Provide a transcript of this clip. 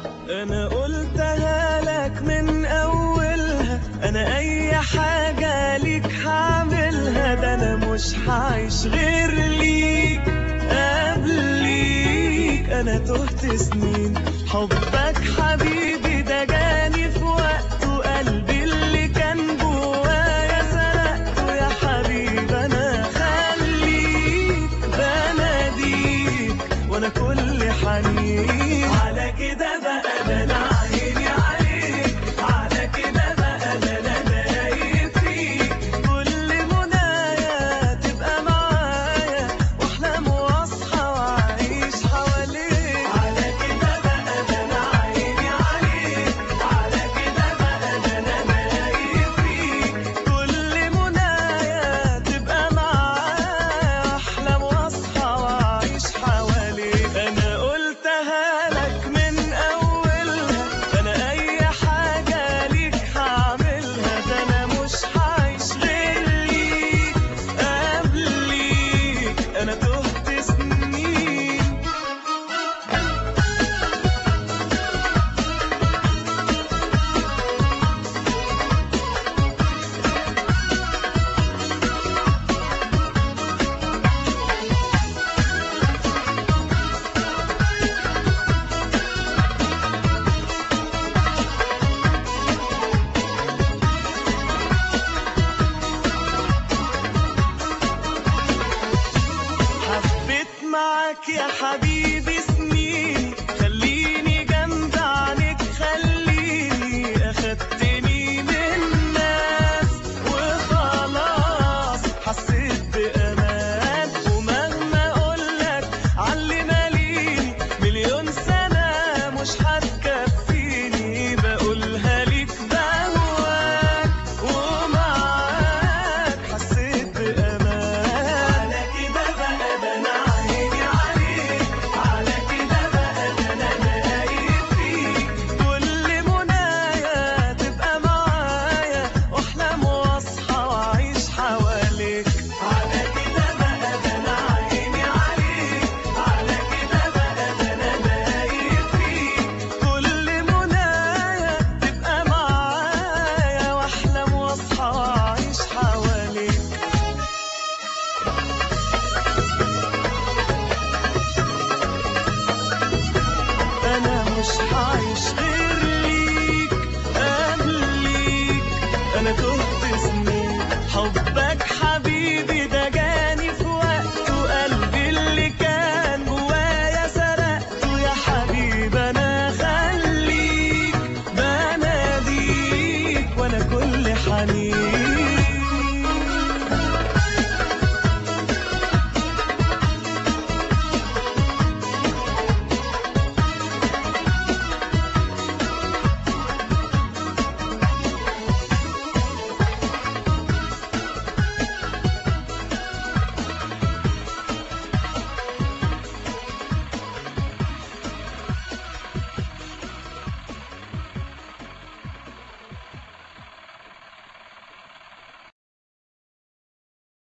انا قلتها لك من اولها انا اي حاجة ليك هعملها ده انا مش هعيش غير ليك قبليك انا تهت سنين حبك حبيبي ده جاني في وقته قلبي اللي كان جوايا سرقته يا حبيبي انا خليك بناديك وانا كل حنين على كده بقى ده انا عيني عليك على كده بقى ده انا دايب فيك كل منايا تبقى معايا واحلم واصحى واعيش حواليك على كده بقى ده انا عيني عليك على كده بقى ده انا دايب فيك كل منايا تبقى معايا واحلم واصحى واعيش حواليك انا قلتها لك من اولها انا اي حاجه ليك هعملها ده انا مش هعيش غير ليك قبليك انا تهت سنين حبيت معاك يا حبيبي سنين خليني جنب عنك خليني اخدتني من الناس وخلاص حسيت بامان ومهما اقولك علي ماليني مليون سنة مش هتكفيني بقولها ليك بهواك ومعاك حسيت بأمان على كده بقى ده أنا عيني عليك على كده بقى ده أنا دايب فيك كل منايا تبقى معايا وأحلم وأصحى وأعيش حواليك على كده بقى ده أنا عيني عليك على كده بقى ده أنا دايب فيك كل منايا تبقى معايا وأحلم وأصحى وأعيش حواليك انا مش هعيش غير ليك قبليك انا تهت سنين حبك